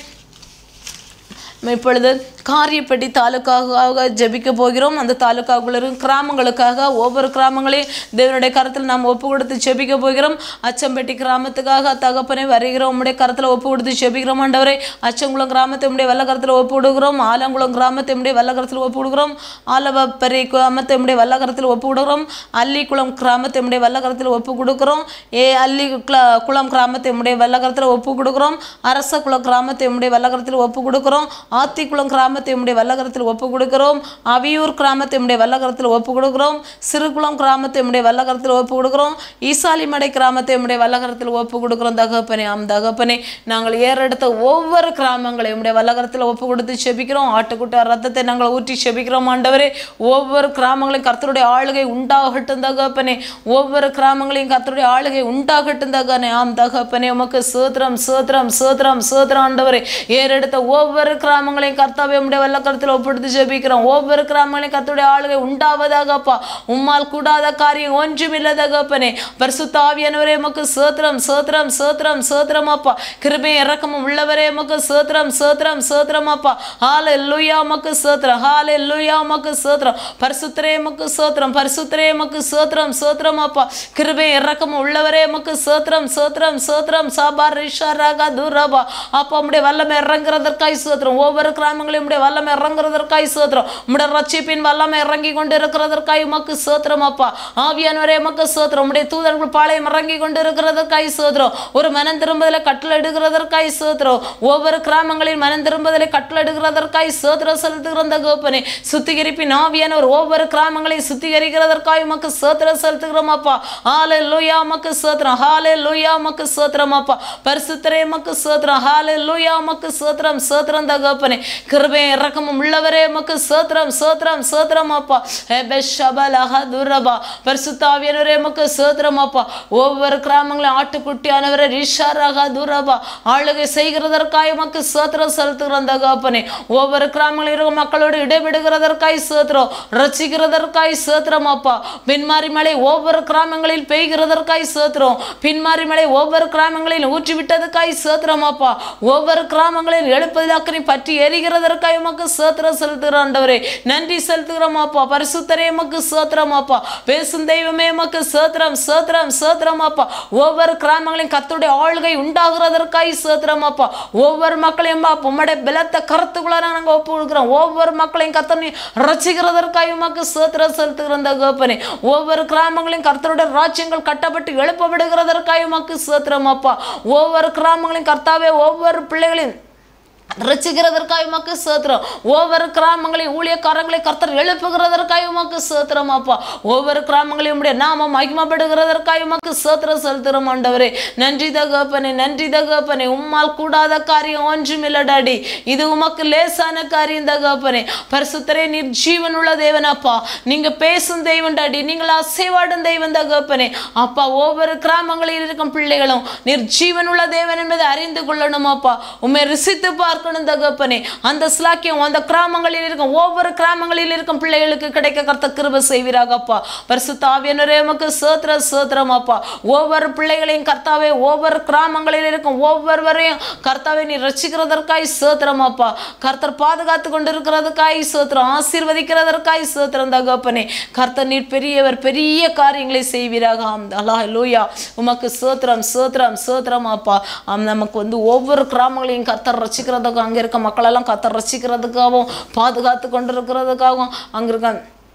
இப்பொழுது காரியப்பட்டி தாலுக்காக ஜெபிக்க போகிறோம் அந்த தாலுக்காக்குள்ள இருக்கும் கிராமங்களுக்காக ஒவ்வொரு கிராமங்களையும் தேவனுடைய கரத்தில் நாம் ஒப்பு கொடுத்து ஜெபிக்க போகிறோம் அச்சம்பட்டி கிராமத்துக்காக தகப்பனை வருகிறோம் உம்முடைய கரத்தில் ஒப்பு கொடுத்து ஜெபிக்கிறோம் ஆண்டவரே அச்சங்குளம் கிராமத்தை உடைய வெள்ள கரத்தில் ஒப்பு கொடுக்கிறோம் ஆலங்குளம் கிராமத்தை உடைய வெள்ள கரத்தில் ஒப்பு கொடுக்கிறோம் ஆலவப்பறை கிராமத்தை உடைய வெள்ள கரத்தில் ஒப்பு கொடுக்கிறோம் அல்லிக்குளம் கிராமத்தை உடைய வெள்ள கரத்தில் ஒப்பு கொடுக்கிறோம் ஏ அல்லி குள- குளம் கிராமத்தை உடைய வெள்ள கரத்தில் ஒப்பு கொடுக்கிறோம் அரசகுளம் கிராமத்தை உடைய வெள்ள கரத்தில் ஒப்பு கொடுக்கிறோம் ஆத்திக்குளம் கிராமத்தை உடைய வல்லகரத்தில் ஒப்பு கொடுக்கிறோம் அவியூர் கிராமத்தை உடைய வல்லகரத்தில் ஒப்பு கொடுக்கிறோம் சிறுகுளம் கிராமத்தை உடைய வல்லகரத்தில் ஒப்பு கொடுக்கிறோம் ஈசாலிமடை கிராமத்தை உடைய வல்லகரத்தில் ஒப்பு கொடுக்கிறோம் தகப்பனே ஆம் தகப்பனே நாங்கள் ஏறெடுத்த ஒவ்வொரு கிராமங்களையும் உடைய வல்லகரத்தில் ஒப்பு கொடுத்து செபிக்கிறோம் ஆட்டுக்குட்ட ரத்தத்தை நாங்கள் ஊற்றி செபிக்கிறோம் ஆண்டவரே ஒவ்வொரு கிராமங்களையும் கர்த்தருடைய ஆளுகை உண்டாகட்டும் தகப்பனே ஒவ்வொரு கிராமங்களையும் கர்த்தருடைய ஆளுகை உண்டாகட்டும் தகனே ஆம் தகப்பனே உமக்கு சோத்திரம் சோத்திரம் சோத்திரம் சோத்திரம் ஆண்டவரே ஏறெடுத்த ஒவ்வொரு கிராமங்களையும் கர்த்தாவே உம்முடைய வெள்ளக்கரத்தில் ஒப்படுத்து ஜெபிக்கிறோம் ஒவ்வொரு கிராமங்களையும் கர்த்தருடைய ஆளுகை உண்டாவதாகப்பா உம்மால் கூடாத காரியம் ஒன்றுமில்லை தகப்பனே பரிசுத்த ஆவியானவரே உமக்கு சோத்திரம் சோத்திரம் சோத்திரம் சோத்திரம் அப்பா கிருபை இறக்கமும் உள்ளவரே உமக்கு சோத்திரம் சோத்திரம் சோத்திரம் அப்பா ஹால லுயா உமக்கு சோத்திரம் ஹால லுயா உமக்கு சோத்திரம் பரிசுத்தரே உமக்கு சோத்திரம் பரிசுத்தரே உமக்கு சோத்திரம் சோத்திரம் அப்பா கிருபை இறக்கமும் உள்ளவரே உமக்கு சோத்திரம் சோத்திரம் சோத்திரம் சாபார் ரிஷா ராகா தூரபா அப்பா உம்முடைய வல்லமை இறங்குறதற்காய் சோத்திரம் ஒவ்வொரு கிராமங்களையும் உம்முடைய வல்லமை இறங்குறதற்காய் சோத்திரம் உம்முடைய ரட்சிப்பின் வல்லமை இறங்கி கொண்டு இருக்கிறதற்காய் உமக்கு சோத்திரம் அப்பா ஆவியானவரே உமக்கு சோத்திரம் உம்முடைய தூதர்கள் பாளையம் இறங்கி கொண்டு இருக்கிறதற்காய் சோத்திரம் ஒரு மனம் திரும்புதலை கட்டளை சோத்திரம் ஒவ்வொரு கிராமங்களில் மனம் திரும்புதலை கட்டளை சோத்திரம் செலுத்துகிற அந்த கோப்பனே சுத்திகரிப்பின் ஆவியானவர் ஒவ்வொரு கிராமங்களையும் சுத்திகரிக்கிறதற்காய் உமக்கு சோத்திரம் செலுத்துகிறோம் அப்பா ஹாலே லூயா உமக்கு சோத்திரம் ஹாலே லூயா உமக்கு சோத்திரம் அப்பா பரிசுத்தரே உமக்கு சோத்திரம் ஹாலே லூயா உமக்கு சோத்திரம் சோத்திரம் தகப்பனே கிருபை இறக்கமும் உள்ளவரே உமக்கு சோத்திரம் சோத்திரம் சோத்திரம் அப்பா ஹெபே ஷபலஹ துரபா பரிசுத்தாவியனவரே உமக்கு சோத்திரம் அப்பா ஒவ்வொரு கிராமங்களும் ஆட்டுக்குட்டியானவரே ரிஷாரகா துரபா ஆளுகை செய்கிறதற்காய் உமக்கு சோத்திரம் செலுத்துகிறோம் தகப்பனே ஒவ்வொரு கிராமங்களில் இருக்கிற மக்களோடு இடைவிடுகிறதற்காய் சோத்திரம் ரசிக்கிறதற்காய் சோத்திரம் அப்பா பின்மாரி மழை ஒவ்வொரு கிராமங்களில் பெய்கிறதற்காய் சோத்திரம் பின்மாரி மழை ஒவ்வொரு கிராமங்களில் ஊற்றி விட்டதுக்காய் சோத்திரம் அப்பா ஒவ்வொரு கிராமங்களில் எழுப்பதாக்கனை பற்றி எரிகிறதற்காய் உமக்கு சோத்திரம் செலுத்துகிறோம் ஆண்டவரே நன்றி செலுத்துகிறோம் அப்பா பரிசுத்தரே உமக்கு சோத்திரம் அப்பா பேசும் தெய்வமே உமக்கு சோத்திரம் சோத்திரம் சோத்திரம் அப்பா ஒவ்வொரு கிராமங்களையும் கர்த்தருடைய ஆளுகை உண்டாகிறதற்காய் சோத்திரம் அப்பா ஒவ்வொரு மக்களையும் அப்பா உம்முடைய பலத்த கருத்துக்குள்ளார நாங்கள் ஒப்பு கொடுக்குறோம் ஒவ்வொரு மக்களையும் கர்த்தனை ரசிக்கிறதற்காய் உமக்கு சோத்திரம் செலுத்துகிற அந்த கோப்பனே ஒவ்வொரு கிராமங்களையும் கர்த்தருடைய ராஜ்யங்கள் கட்டப்பட்டு எழுப்பப்படுகிறதற்காய் உமக்கு சோத்திரம் அப்பா ஒவ்வொரு கிராமங்களையும் கர்த்தாவே ஒவ்வொரு பிள்ளைகளையும் ரசிக்கிறதற்காக உமக்கு சோத்திரம் ஒவ்வொரு கிராமங்களையும் ஊழியக்காரங்களை கர்த்தர் எழுப்புகிறதற்காக உமக்கு சோத்திரம் அப்பா ஒவ்வொரு கிராமங்களையும் உடைய நாமம் மகிமைப்படுகிறதற்காக உமக்கு சோத்திரம் செலுத்துகிறோம் ஆண்டவரே நன்றி தகப்பனே நன்றி தகப்பனே உம்மால் கூடாத காரியம் ஒன்றுமில்லடாடி இது உமக்கு லேசான காரியம் தகப்பனே பரிசுத்தரே நீர் ஜீவனுள்ள தேவன் அப்பா நீங்க பேசும் தெய்வம் டாடி நீங்கள் அசைவாடும் தெய்வம் தகப்பனே அப்பா ஒவ்வொரு கிராமங்களில் இருக்கும் பிள்ளைகளும் நீர் ஜீவனுள்ள தேவன் என்பதை அறிந்து கொள்ளணும் அப்பா உண்மை ருசித்து பார்க்கணும் தகப்பனே அந்த ஸ்லாக்கியம் அந்த கிராமங்களில் இருக்கும் ஒவ்வொரு கிராமங்களில் இருக்கும் பிள்ளைகளுக்கு கிடைக்க கர்த்த கிருப செய்வீராக அப்பா பரிசுத்த ஆவியனரே உமக்கு சோத்திர சோத்திரம் அப்பா ஒவ்வொரு பிள்ளைகளையும் கர்த்தாவே ஒவ்வொரு கிராமங்களில் இருக்கும் ஒவ்வொருவரையும் கர்த்தாவை நீ ரசிக்கிறதற்காய் சோத்திரம் அப்பா கர்த்தர் பாதுகாத்து கொண்டிருக்கிறதுக்காய் சோத்திரம் ஆசீர்வதிக்கிறதற்காய் சோத்திரம் தகப்பனே கர்த்தர் நீர் பெரியவர் பெரிய காரியங்களை செய்வீராக ஆம் அல்லா லூயா உமக்கு சோத்திரம் சோத்திரம் சோத்திரம் அப்பா ஆம் நமக்கு வந்து ஒவ்வொரு கிராமங்களையும் கர்த்தர் ரசிக்கிறதுக்கும் அங்கே இருக்க மக்களெல்லாம் கர்த்தர் ரசிக்கிறதுக்காகவும் பாதுகாத்து கொண்டிருக்கிறதுக்காகவும் அங்கே இருக்க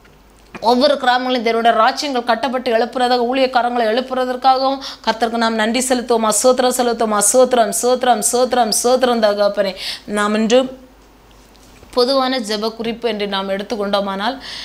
ஒவ்வொரு கிராமங்களையும் தேவனுடைய ராஜ்யங்கள் கட்டப்பட்டு எழுப்புறதாக ஊழியக்காரங்களை எழுப்புறதற்காகவும் கர்த்தருக்கு நாம் நன்றி செலுத்துவோமா சோத்திரம் செலுத்துவோமா சோத்திரம் சோத்திரம் சோத்திரம் சோத்திரம் தகப்பனே நாம் இன்று பொதுவான ஜெப குறிப்பு என்று நாம் எடுத்துக்கொண்டோமானால்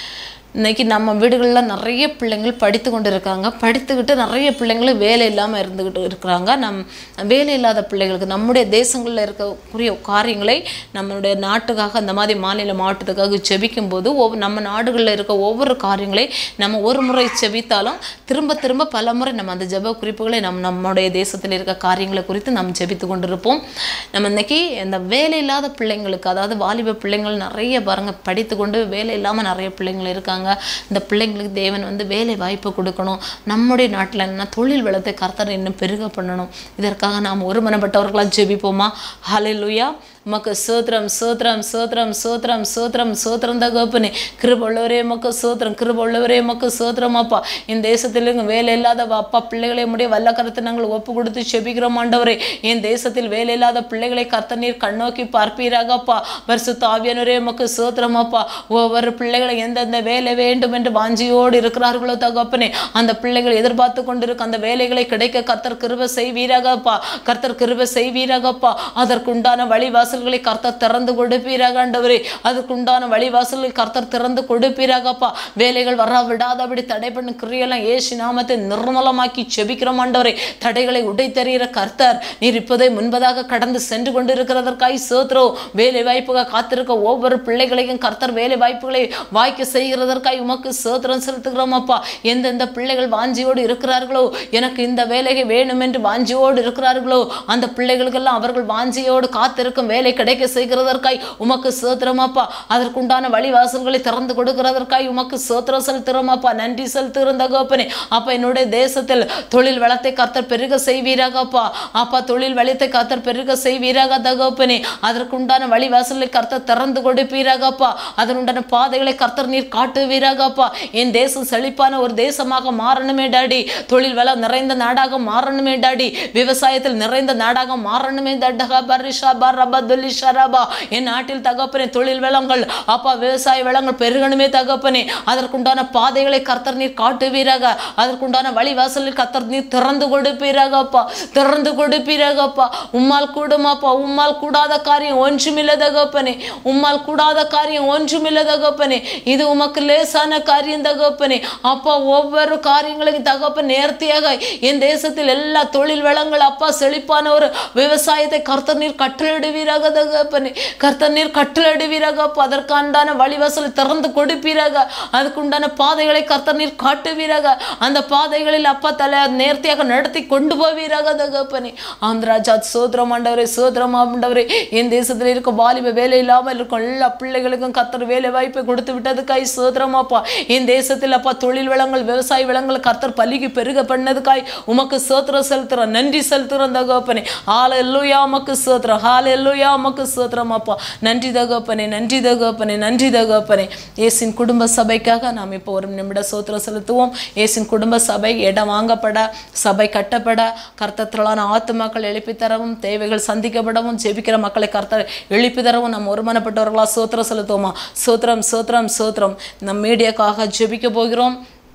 இன்னைக்கு நம்ம வீடுகளில் நிறைய பிள்ளைங்கள் படித்து கொண்டு இருக்காங்க படித்துக்கிட்டு நிறைய பிள்ளைங்களும் வேலை இல்லாமல் இருந்துக்கிட்டு இருக்கிறாங்க நம் வேலை இல்லாத பிள்ளைகளுக்கு நம்முடைய தேசங்களில் இருக்கக்கூடிய காரியங்களை நம்மளுடைய நாட்டுக்காக அந்த மாதிரி மாநில மாவட்டத்துக்காக ஜெபிக்கும் போது ஒவ்வொரு நம்ம நாடுகளில் இருக்க ஒவ்வொரு காரியங்களை நம்ம ஒரு முறை ஜெபித்தாலும் திரும்ப திரும்ப பல முறை நம்ம அந்த ஜெப குறிப்புகளை நம் நம்முடைய தேசத்தில் இருக்க காரியங்களை குறித்து நாம் ஜெபித்து கொண்டிருப்போம் நம்ம இன்னைக்கு இந்த வேலை இல்லாத பிள்ளைங்களுக்கு அதாவது வாலிப பிள்ளைங்கள் நிறைய பாருங்க படித்து கொண்டு வேலை இல்லாமல் நிறைய பிள்ளைங்கள் இருக்காங்க இந்த பிள்ளைங்களுக்கு தேவன் வந்து வேலை வாய்ப்பு கொடுக்கணும் நம்முடைய நாட்டில் என்ன தொழில் வளத்தை கர்த்தர் இன்னும் பெருக பண்ணணும் இதற்காக நாம் ஒருமனப்பட்டவர்களாக ஜெபிப்போமா ஹalleluya உமக்கு சோத்திரம் சோத்திரம் சோத்திரம் சோத்திரம் சோத்திரம் சோத்திரம் தகப்பனே கிருப உள்ளவரே மக்கு சோத்திரம் கிருப உள்ளவரே மக்கு சோத்திரம் அப்பா இந்த தேசத்தில் இங்க வேலை இல்லாத அப்பா பிள்ளைகளை முடிய வல்லக்கரத்தை நாங்கள் ஒப்பு கொடுத்து செபிக்கிறோம் ஆண்டவரே என் தேசத்தில் வேலை இல்லாத பிள்ளைகளை கர்த்த நீர் கண்ணோக்கி பார்ப்பீராக அப்பா பரிசுத்த ஆவியானவரே மக்கு சோத்திரம் அப்பா ஒவ்வொரு பிள்ளைகளை எந்தெந்த வேலை வேண்டும் என்று வாஞ்சியோடு இருக்கிறார்களோ தகப்பனே அந்த பிள்ளைகள் எதிர்பார்த்து கொண்டிருக்க அந்த வேலைகளை கிடைக்க கர்த்தர் கிருப செய்வீராகப்பா கர்த்தர் கிருப செய்வீராகப்பா அதற்குண்டான வழிவாசல்களை கர்த்தர் திறந்து கொடுப்பீராக ஆண்டவரே அதுக்குண்டான வழிவாசல்களை கர்த்தர் திறந்து கொடுப்பீராகப்பா வேலைகள் வர விடாதபடி தடை பண்ணும் கிரியெல்லாம் ஏசு நாமத்தை நிர்மலமாக்கி செபிக்கிறோம் ஆண்டவரே தடைகளை உடைத்தறிகிற கர்த்தர் நீர் இப்போதே முன்பதாக கடந்து சென்று கொண்டிருக்கிறதற்காய் சோத்ரோ வேலை வாய்ப்புக காத்திருக்க ஒவ்வொரு பிள்ளைகளையும் கர்த்தர் வேலை வாய்ப்புகளை வாய்க்க செய்கிறதற்காய் உமக்கு சோத்திரம் செலுத்துகிறோம் அப்பா எந்தெந்த பிள்ளைகள் வாஞ்சியோடு இருக்கிறார்களோ எனக்கு இந்த வேலையை வேணும் என்று வாஞ்சியோடு இருக்கிறார்களோ அந்த பிள்ளைகளுக்கெல்லாம் அவர்கள் வாஞ்சியோடு காத்திருக்கும் வேலை கிடைக்க செய்கிறதற்காய் உமக்கு சோத்திரம் அப்பா அதற்குண்டான வழிவாசல்களை திறந்து கொடுக்கிறதற்காய் உமக்கு சோத்திரம் செலுத்துகிறோம் அப்பா நன்றி செலுத்துகிறோம் தகப்பனே அப்பா என்னுடைய தேசத்தில் தொழில் வளத்தை கர்த்தர் பெருக செய்வீராக அப்பா அப்பா தொழில் வளத்தை கர்த்தர் பெருக செய்வீராக தகப்பனே அதற்குண்டான வழிவாசலை கர்த்தர் திறந்து கொடுப்பீராக அப்பா அதனுண்டான பாதைகளை கர்த்தர் நீர் காட்டுவீராக அப்பா என் தேசம் செழிப்பான ஒரு தேசமாக மாறணுமே டாடி தொழில் வளம் நிறைந்த நாடாக மாறணுமே டாடி விவசாயத்தில் நிறைந்த நாடாக மாறணுமே தட்டகா பரிஷா பரபா துல்லி ஷரபா என் நாட்டில் தகப்பனே தொழில் வளங்கள் அப்பா விவசாய வளங்கள் பெருகணுமே தகப்பனே அதற்குண்டான பாதைகளை கர்த்தர் நீர் காட்டுவீராக அதற்குண்டான வழிவாசலில் கர்த்தர் நீர் திறந்து கொடுப்பீராக அப்பா திறந்து கொடுப்பீராக அப்பா உம்மால் கூடுமாப்பா உம்மால் கூடாத காரியம் ஒன்றுமில்லை தகப்பனே உம்மால் கூடாத காரியம் ஒன்றுமில்லை தகப்பனே இது உமக்கு லேசான காரியம் தகப்பனே அப்பா ஒவ்வொரு காரியங்களுக்கு தகப்பன் நேர்த்தியாக என் தேசத்தில் எல்லா தொழில் வளங்கள் அப்பா செழிப்பான ஒரு விவசாயத்தை கர்த்தர் நீர் கட்டளிடுவீராக தகப்பனே கர்த்தர் நீர் கட்டளிடுவீராக அப்பா அதற்கான வழிவாசலை திறந்து கொடுப்பீராக அதுக்குண்டான பாதைகளை கர்த்தர் நீர் காட்டுவீராக அந்த பாதைகளில் அப்பா தலை நேர்த்தியாக நடத்தி கொண்டு போவீராக தகப்பனே ஆந்திராஜா சோதரம் ஆண்டவரே சோதரம் ஆண்டவரே என் தேசத்தில் இருக்க வாலிப வேலை இல்லாமல் இருக்கும் எல்லா பிள்ளைகளுக்கும் கர்த்தர் வேலை வாய்ப்பை கொடுத்து விட்டதுக்காய் சோதரமாப்பா என் தேசத்தில் அப்பா தொழில் வளங்கள் விவசாய வளங்கள் கர்த்தர் பலிக்கு பெருக பண்ணதுக்காய் உமக்கு சோத்திரம் செலுத்துறோம் நன்றி செலுத்துறோம் தகப்பனே ஹால எல்லுயா உமக்கு சோத்திரம் ஹால எல்லுயா உமக்கு சோத்திரம் அப்பா நன்றி தகப்பனே நன்றி தகப்பனே நன்றி தகப்பனே இயேசின் குடும்ப சபைக்காக நாம் இப்போ ஒரு நிமிட சோத்திரம் செலுத்துவோம் இயேசின் குடும்ப சபை இடம் வாங்கப்பட சபை கட்டப்பட கர்த்தத்திலான ஆத்துமாக்கள் எழுப்பி தரவும் தேவைகள் சந்திக்கப்படவும் ஜெபிக்கிற மக்களை கர்த்தர் எழுப்பி தரவும் நம்ம ஒருமனப்பட்டவர்களா சோத்திரம் செலுத்துவோமா சோத்திரம் சோத்திரம் சோத்திரம் நம் மீடியாக்காக ஜெபிக்க போகிறோம்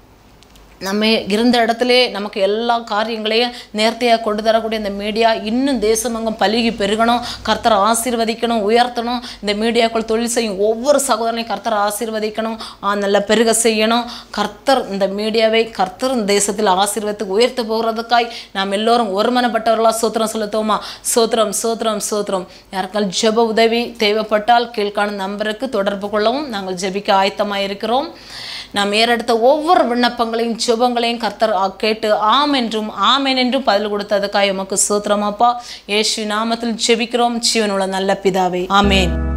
நம்ம இருந்த இடத்திலே நமக்கு எல்லா காரியங்களையும் நேர்த்தியாக கொண்டு தரக்கூடிய இந்த மீடியா இன்னும் தேசமங்கம் பலுகி பெருகணும் கர்த்தரை ஆசீர்வதிக்கணும் உயர்த்தணும் இந்த மீடியாக்கள் தொழில் செய்யும் ஒவ்வொரு சகோதரனையும் கர்த்தரை ஆசீர்வதிக்கணும் ஆ, நல்ல பெருக செய்யணும் கர்த்தர் இந்த மீடியாவை கர்த்தர் இந்த தேசத்தில் ஆசீர்வத்துக்கு உயர்த்த போகிறதுக்காய் நாம் எல்லோரும் ஒருமனப்பட்டவர்களாக சோத்திரம் செலுத்துவோமா சோத்திரம் சோத்திரம் சோத்திரம் யாருக்கால் ஜெப உதவி தேவைப்பட்டால் கீழ்காணும் நம்பருக்கு தொடர்பு கொள்ளவும் நாங்கள் ஜெபிக்க ஆயத்தமாக இருக்கிறோம் நாம் ஏறெடுத்த ஒவ்வொரு விண்ணப்பங்களையும் ஜெபங்களையும் கர்த்தர் ஆ- கேட்டு ஆம் என்றும் ஆமென் என்றும் பதில் கொடுத்ததுக்காக உமக்கு சூத்திரமாப்பா இயேசு நாமத்தில் ஜெபிக்கிறோம் ஜீவனுள்ள நல்ல பிதாவே ஆமென்